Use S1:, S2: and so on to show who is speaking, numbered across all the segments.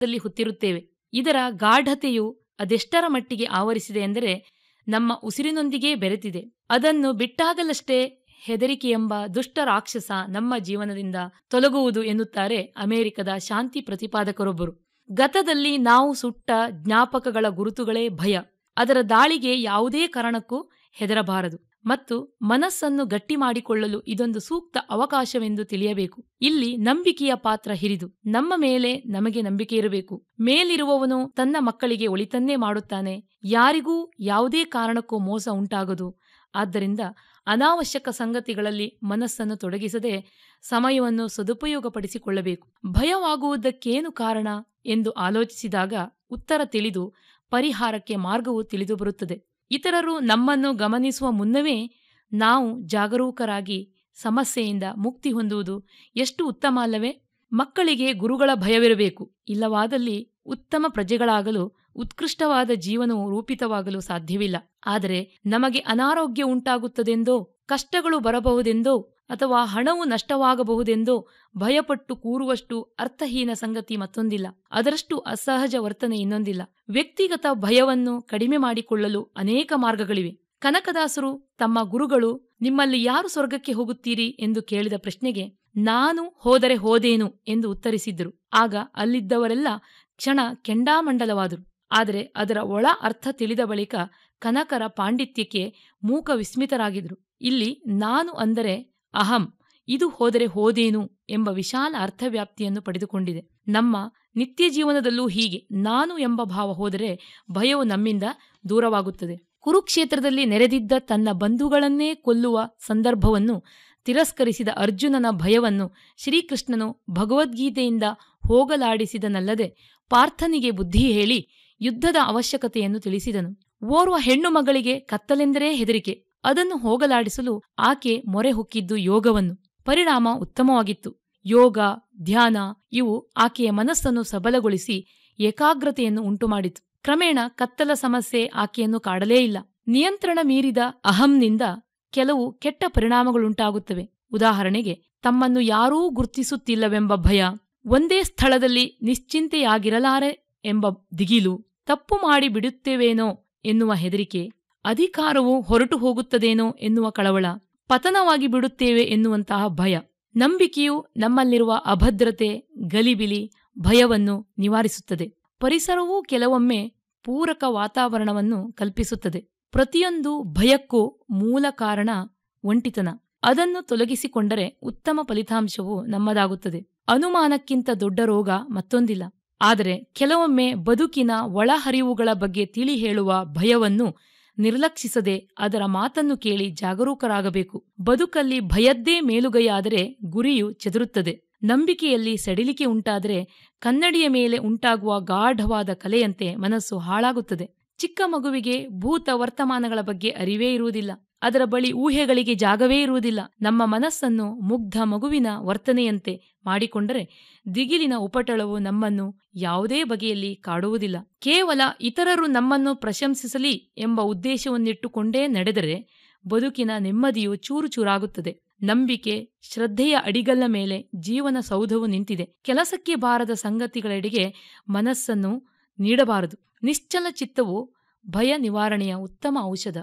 S1: ದಲ್ಲಿ ಹುತ್ತಿರುತ್ತೇವೆ ಇದರ ಗಾಢತೆಯು ಅದೆಷ್ಟರ ಮಟ್ಟಿಗೆ ಆವರಿಸಿದೆ ಎಂದರೆ ನಮ್ಮ ಉಸಿರಿನೊಂದಿಗೇ ಬೆರೆತಿದೆ ಅದನ್ನು ಬಿಟ್ಟಾಗಲಷ್ಟೇ ಹೆದರಿಕೆ ಎಂಬ ದುಷ್ಟ ರಾಕ್ಷಸ ನಮ್ಮ ಜೀವನದಿಂದ ತೊಲಗುವುದು ಎನ್ನುತ್ತಾರೆ ಅಮೆರಿಕದ ಶಾಂತಿ ಪ್ರತಿಪಾದಕರೊಬ್ಬರು ಗತದಲ್ಲಿ ನಾವು ಸುಟ್ಟ ಜ್ಞಾಪಕಗಳ ಗುರುತುಗಳೇ ಭಯ ಅದರ ದಾಳಿಗೆ ಯಾವುದೇ ಕಾರಣಕ್ಕೂ ಹೆದರಬಾರದು ಮತ್ತು ಮನಸ್ಸನ್ನು ಗಟ್ಟಿ ಮಾಡಿಕೊಳ್ಳಲು ಇದೊಂದು ಸೂಕ್ತ ಅವಕಾಶವೆಂದು ತಿಳಿಯಬೇಕು ಇಲ್ಲಿ ನಂಬಿಕೆಯ ಪಾತ್ರ ಹಿರಿದು ನಮ್ಮ ಮೇಲೆ ನಮಗೆ ನಂಬಿಕೆ ಇರಬೇಕು ಮೇಲಿರುವವನು ತನ್ನ ಮಕ್ಕಳಿಗೆ ಒಳಿತನ್ನೇ ಮಾಡುತ್ತಾನೆ ಯಾರಿಗೂ ಯಾವುದೇ ಕಾರಣಕ್ಕೂ ಮೋಸ ಉಂಟಾಗದು ಆದ್ದರಿಂದ ಅನಾವಶ್ಯಕ ಸಂಗತಿಗಳಲ್ಲಿ ಮನಸ್ಸನ್ನು ತೊಡಗಿಸದೆ ಸಮಯವನ್ನು ಸದುಪಯೋಗಪಡಿಸಿಕೊಳ್ಳಬೇಕು ಭಯವಾಗುವುದಕ್ಕೇನು ಕಾರಣ ಎಂದು ಆಲೋಚಿಸಿದಾಗ ಉತ್ತರ ತಿಳಿದು ಪರಿಹಾರಕ್ಕೆ ಮಾರ್ಗವು ತಿಳಿದು ಬರುತ್ತದೆ ಇತರರು ನಮ್ಮನ್ನು ಗಮನಿಸುವ ಮುನ್ನವೇ ನಾವು ಜಾಗರೂಕರಾಗಿ ಸಮಸ್ಯೆಯಿಂದ ಮುಕ್ತಿ ಹೊಂದುವುದು ಎಷ್ಟು ಉತ್ತಮ ಅಲ್ಲವೇ ಮಕ್ಕಳಿಗೆ ಗುರುಗಳ ಭಯವಿರಬೇಕು ಇಲ್ಲವಾದಲ್ಲಿ ಉತ್ತಮ ಪ್ರಜೆಗಳಾಗಲು ಉತ್ಕೃಷ್ಟವಾದ ಜೀವನವು ರೂಪಿತವಾಗಲು ಸಾಧ್ಯವಿಲ್ಲ ಆದರೆ ನಮಗೆ ಅನಾರೋಗ್ಯ ಉಂಟಾಗುತ್ತದೆಂದೋ ಕಷ್ಟಗಳು ಬರಬಹುದೆಂದೋ ಅಥವಾ ಹಣವು ನಷ್ಟವಾಗಬಹುದೆಂದೋ ಭಯಪಟ್ಟು ಕೂರುವಷ್ಟು ಅರ್ಥಹೀನ ಸಂಗತಿ ಮತ್ತೊಂದಿಲ್ಲ ಅದರಷ್ಟು ಅಸಹಜ ವರ್ತನೆ ಇನ್ನೊಂದಿಲ್ಲ ವ್ಯಕ್ತಿಗತ ಭಯವನ್ನು ಕಡಿಮೆ ಮಾಡಿಕೊಳ್ಳಲು ಅನೇಕ ಮಾರ್ಗಗಳಿವೆ ಕನಕದಾಸರು ತಮ್ಮ ಗುರುಗಳು ನಿಮ್ಮಲ್ಲಿ ಯಾರು ಸ್ವರ್ಗಕ್ಕೆ ಹೋಗುತ್ತೀರಿ ಎಂದು ಕೇಳಿದ ಪ್ರಶ್ನೆಗೆ ನಾನು ಹೋದರೆ ಹೋದೇನು ಎಂದು ಉತ್ತರಿಸಿದ್ರು ಆಗ ಅಲ್ಲಿದ್ದವರೆಲ್ಲ ಕ್ಷಣ ಕೆಂಡಾಮಂಡಲವಾದರು ಆದರೆ ಅದರ ಒಳ ಅರ್ಥ ತಿಳಿದ ಬಳಿಕ ಕನಕರ ಪಾಂಡಿತ್ಯಕ್ಕೆ ಮೂಕ ವಿಸ್ಮಿತರಾಗಿದ್ರು ಇಲ್ಲಿ ನಾನು ಅಂದರೆ ಅಹಂ ಇದು ಹೋದರೆ ಹೋದೇನು ಎಂಬ ವಿಶಾಲ ಅರ್ಥವ್ಯಾಪ್ತಿಯನ್ನು ಪಡೆದುಕೊಂಡಿದೆ ನಮ್ಮ ನಿತ್ಯ ಜೀವನದಲ್ಲೂ ಹೀಗೆ ನಾನು ಎಂಬ ಭಾವ ಹೋದರೆ ಭಯವು ನಮ್ಮಿಂದ ದೂರವಾಗುತ್ತದೆ ಕುರುಕ್ಷೇತ್ರದಲ್ಲಿ ನೆರೆದಿದ್ದ ತನ್ನ ಬಂಧುಗಳನ್ನೇ ಕೊಲ್ಲುವ ಸಂದರ್ಭವನ್ನು ತಿರಸ್ಕರಿಸಿದ ಅರ್ಜುನನ ಭಯವನ್ನು ಶ್ರೀಕೃಷ್ಣನು ಭಗವದ್ಗೀತೆಯಿಂದ ಹೋಗಲಾಡಿಸಿದನಲ್ಲದೆ ಪಾರ್ಥನಿಗೆ ಬುದ್ಧಿ ಹೇಳಿ ಯುದ್ಧದ ಅವಶ್ಯಕತೆಯನ್ನು ತಿಳಿಸಿದನು ಓರ್ವ ಹೆಣ್ಣು ಮಗಳಿಗೆ ಕತ್ತಲೆಂದರೆ ಹೆದರಿಕೆ ಅದನ್ನು ಹೋಗಲಾಡಿಸಲು ಆಕೆ ಮೊರೆ ಹೊಕ್ಕಿದ್ದು ಯೋಗವನ್ನು ಪರಿಣಾಮ ಉತ್ತಮವಾಗಿತ್ತು ಯೋಗ ಧ್ಯಾನ ಇವು ಆಕೆಯ ಮನಸ್ಸನ್ನು ಸಬಲಗೊಳಿಸಿ ಏಕಾಗ್ರತೆಯನ್ನು ಉಂಟುಮಾಡಿತು ಕ್ರಮೇಣ ಕತ್ತಲ ಸಮಸ್ಯೆ ಆಕೆಯನ್ನು ಕಾಡಲೇ ಇಲ್ಲ ನಿಯಂತ್ರಣ ಮೀರಿದ ಅಹಂನಿಂದ ಕೆಲವು ಕೆಟ್ಟ ಪರಿಣಾಮಗಳುಂಟಾಗುತ್ತವೆ ಉದಾಹರಣೆಗೆ ತಮ್ಮನ್ನು ಯಾರೂ ಗುರ್ತಿಸುತ್ತಿಲ್ಲವೆಂಬ ಭಯ ಒಂದೇ ಸ್ಥಳದಲ್ಲಿ ನಿಶ್ಚಿಂತೆಯಾಗಿರಲಾರೆ ಎಂಬ ದಿಗಿಲು ತಪ್ಪು ಮಾಡಿ ಬಿಡುತ್ತೇವೇನೋ ಎನ್ನುವ ಹೆದರಿಕೆ ಅಧಿಕಾರವು ಹೊರಟು ಹೋಗುತ್ತದೇನೋ ಎನ್ನುವ ಕಳವಳ ಪತನವಾಗಿ ಬಿಡುತ್ತೇವೆ ಎನ್ನುವಂತಹ ಭಯ ನಂಬಿಕೆಯು ನಮ್ಮಲ್ಲಿರುವ ಅಭದ್ರತೆ ಗಲಿಬಿಲಿ ಭಯವನ್ನು ನಿವಾರಿಸುತ್ತದೆ ಪರಿಸರವೂ ಕೆಲವೊಮ್ಮೆ ಪೂರಕ ವಾತಾವರಣವನ್ನು ಕಲ್ಪಿಸುತ್ತದೆ ಪ್ರತಿಯೊಂದು ಭಯಕ್ಕೂ ಮೂಲ ಕಾರಣ ಒಂಟಿತನ ಅದನ್ನು ತೊಲಗಿಸಿಕೊಂಡರೆ ಉತ್ತಮ ಫಲಿತಾಂಶವು ನಮ್ಮದಾಗುತ್ತದೆ ಅನುಮಾನಕ್ಕಿಂತ ದೊಡ್ಡ ರೋಗ ಮತ್ತೊಂದಿಲ್ಲ ಆದರೆ ಕೆಲವೊಮ್ಮೆ ಬದುಕಿನ ಒಳಹರಿವುಗಳ ಬಗ್ಗೆ ತಿಳಿ ಹೇಳುವ ಭಯವನ್ನು ನಿರ್ಲಕ್ಷಿಸದೆ ಅದರ ಮಾತನ್ನು ಕೇಳಿ ಜಾಗರೂಕರಾಗಬೇಕು ಬದುಕಲ್ಲಿ ಭಯದ್ದೇ ಮೇಲುಗೈಯಾದರೆ ಗುರಿಯು ಚೆದರುತ್ತದೆ ನಂಬಿಕೆಯಲ್ಲಿ ಸಡಿಲಿಕೆ ಉಂಟಾದರೆ ಕನ್ನಡಿಯ ಮೇಲೆ ಉಂಟಾಗುವ ಗಾಢವಾದ ಕಲೆಯಂತೆ ಮನಸ್ಸು ಹಾಳಾಗುತ್ತದೆ ಚಿಕ್ಕ ಮಗುವಿಗೆ ಭೂತ ವರ್ತಮಾನಗಳ ಬಗ್ಗೆ ಅರಿವೇ ಇರುವುದಿಲ್ಲ ಅದರ ಬಳಿ ಊಹೆಗಳಿಗೆ ಜಾಗವೇ ಇರುವುದಿಲ್ಲ ನಮ್ಮ ಮನಸ್ಸನ್ನು ಮುಗ್ಧ ಮಗುವಿನ ವರ್ತನೆಯಂತೆ ಮಾಡಿಕೊಂಡರೆ ದಿಗಿಲಿನ ಉಪಟಳವು ನಮ್ಮನ್ನು ಯಾವುದೇ ಬಗೆಯಲ್ಲಿ ಕಾಡುವುದಿಲ್ಲ ಕೇವಲ ಇತರರು ನಮ್ಮನ್ನು ಪ್ರಶಂಸಿಸಲಿ ಎಂಬ ಉದ್ದೇಶವನ್ನಿಟ್ಟುಕೊಂಡೇ ನಡೆದರೆ ಬದುಕಿನ ನೆಮ್ಮದಿಯು ಚೂರು ಚೂರಾಗುತ್ತದೆ ನಂಬಿಕೆ ಶ್ರದ್ಧೆಯ ಅಡಿಗಲ್ಲ ಮೇಲೆ ಜೀವನ ಸೌಧವು ನಿಂತಿದೆ ಕೆಲಸಕ್ಕೆ ಬಾರದ ಸಂಗತಿಗಳೆಡೆಗೆ ಮನಸ್ಸನ್ನು ನೀಡಬಾರದು ನಿಶ್ಚಲ ಚಿತ್ತವು ಭಯ ನಿವಾರಣೆಯ ಉತ್ತಮ ಔಷಧ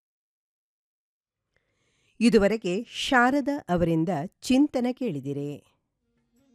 S2: ಇದುವರೆಗೆ ಶಾರದ ಅವರಿಂದ ಚಿಂತನೆ ಕೇಳಿದಿರಿ